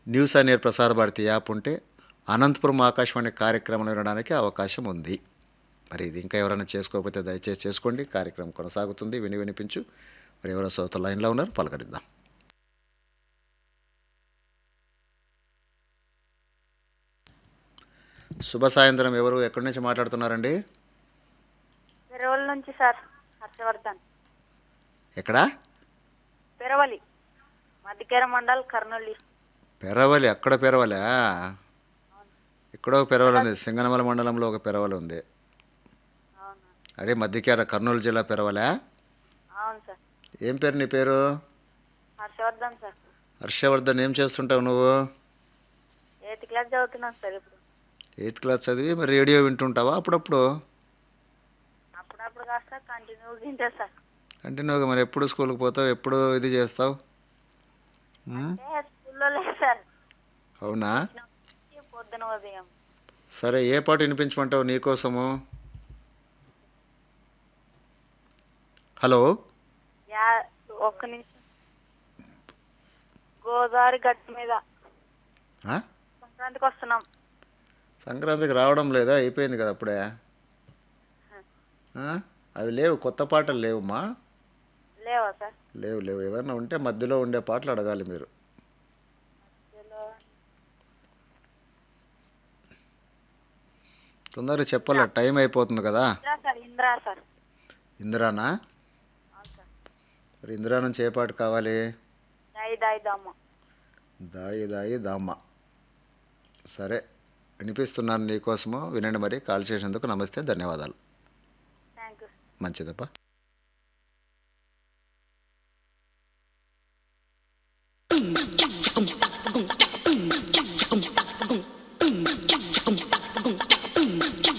News అనే ప్రసార Bharati app ఉంటే అనంతపురం ఆకాశవాణి కార్యక్రమం వినడానికి అవకాశం ఉంది మరి ఇది ఇంకా ఎవరైనా చేసుకోకపోతే దయచేసి చేసుకోండి కార్యక్రమం కొనసాగుతుంది విని వినిపించు మరి ఎవరో శ్రోత లైన్లో ఉన్నారు పలకరిద్దాం శుభ సాయంత్రం ఎవరు ఎక్కడి నుంచి మాట్లాడుతున్నారండి పెరవలి నుంచి సార్ హర్షవర్ధన్ ఎక్కడా పెరవలి మధ్యకేర మండల్ కర్నూలు డిస్ట్రిక్ట్. పెరవలి అక్కడ పెరవలా ఎక్కడో పెరవలి ఉంది సింగనమల మండలంలో ఒక పెరవలి ఉంది అవును అదే మధ్యకేర కర్నూలు జిల్లా పెరవలా అవును సార్ ఏం పేరు నీ పేరు హర్షవర్ధన్ సార్ హర్షవర్ధన్ ఏం చేస్తుంటావు నువ్వు ఎయిత్ క్లాస్ చదువుతున్నాను సార్ ఇప్పుడు ఎయిత్ క్లాస్ చదివి మరి రేడియో వింటుంటావా అప్పుడప్పుడు అప్పుడప్పుడు కాస్త కంటిన్యూ తింటా సార్ కంటిన్యూగా మరి ఎప్పుడు స్కూల్కి పోతావు ఎప్పుడు ఇది చేస్తావు ఉమ్, అంటే స్కూల్లో లేదు సార్ అవునా పొద్దున ఉదయం సరే ఏ పాట వినిపించమంటావు నీకోసము హలో యా ఒక్క నిమిషం గోదావరి గట్టు మీద ఆ? సంక్రాంతికి వస్తున్నాం సంక్రాంతికి రావడం లేదా అయిపోయింది కదా అప్పుడే ఆ? అవి లేవు కొత్త పాటలు లేవుమ్మా లేవా సార్ లేవు లేవు ఏమైనా ఉంటే మధ్యలో ఉండే పాటలు అడగాలి మీరు తొందరగా చెప్పాల టైం అయిపోతుంది కదా ఇంద్రా సార్ ఇంద్రా సార్ ఇందిరానా అవును సార్ మరి ఇందిరా నుంచి ఏ పాట కావాలి దాయి దాయి దమ్మ దాయి దాయి దామ్మ సరే వినిపిస్తున్నాను నీకోసము వినండి మరి కాల్ చేసినందుకు నమస్తే ధన్యవాదాలు థ్యాంక్ యూ మంచిదప్పా Boom,